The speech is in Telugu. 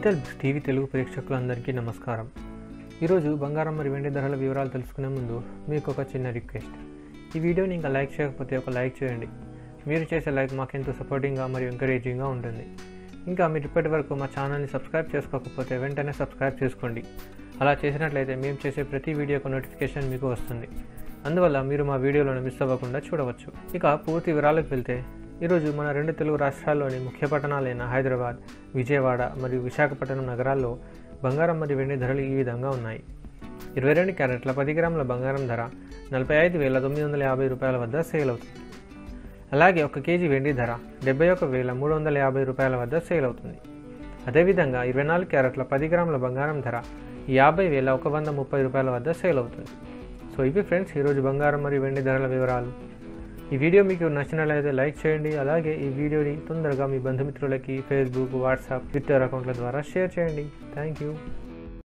డిజిటల్ టీవీ తెలుగు ప్రేక్షకులందరికీ నమస్కారం ఈరోజు బంగారం మరి వెండి ధరల వివరాలు తెలుసుకునే ముందు మీకు ఒక చిన్న రిక్వెస్ట్ ఈ వీడియోని ఇంకా లైక్ చేయకపోతే ఒక లైక్ చేయండి మీరు చేసే లైక్ మాకెంతో సపోర్టింగ్గా మరియు ఎంకరేజింగ్గా ఉంటుంది ఇంకా మీరు ఇప్పటి వరకు మా ఛానల్ని సబ్స్క్రైబ్ చేసుకోకపోతే వెంటనే సబ్స్క్రైబ్ చేసుకోండి అలా చేసినట్లయితే మేము చేసే ప్రతి వీడియోకు నోటిఫికేషన్ మీకు వస్తుంది అందువల్ల మీరు మా వీడియోలను మిస్ అవ్వకుండా చూడవచ్చు ఇక పూర్తి వివరాలకు వెళ్తే ఈరోజు మన రెండు తెలుగు రాష్ట్రాల్లోని ముఖ్య పట్టణాలైన హైదరాబాద్ విజయవాడ మరియు విశాఖపట్నం నగరాల్లో బంగారం మరియు వెండి ధరలు ఈ విధంగా ఉన్నాయి ఇరవై రెండు క్యారెట్ల పది గ్రాముల బంగారం ధర నలభై ఐదు వేల తొమ్మిది వందల యాభై రూపాయల వద్ద సేల్ అవుతుంది అలాగే ఒక కేజీ వెండి ధర డెబ్బై ఒక వేల మూడు వందల యాభై రూపాయల వద్ద సేల్ అవుతుంది అదేవిధంగా ఇరవై నాలుగు క్యారెట్ల పది గ్రాముల బంగారం ధర యాభై వేల ఒక వంద ముప్పై రూపాయల వద్ద సేల్ అవుతుంది సో ఇవి ఫ్రెండ్స్ ఈరోజు బంగారం మరియు వెండి ధరల వివరాలు ఈ వీడియో మీకు నచ్చినట్లయితే లైక్ చేయండి అలాగే ఈ వీడియోని తొందరగా మీ బంధుమిత్రులకి ఫేస్బుక్ వాట్సాప్ ట్విట్టర్ అకౌంట్ల ద్వారా షేర్ చేయండి థ్యాంక్ యూ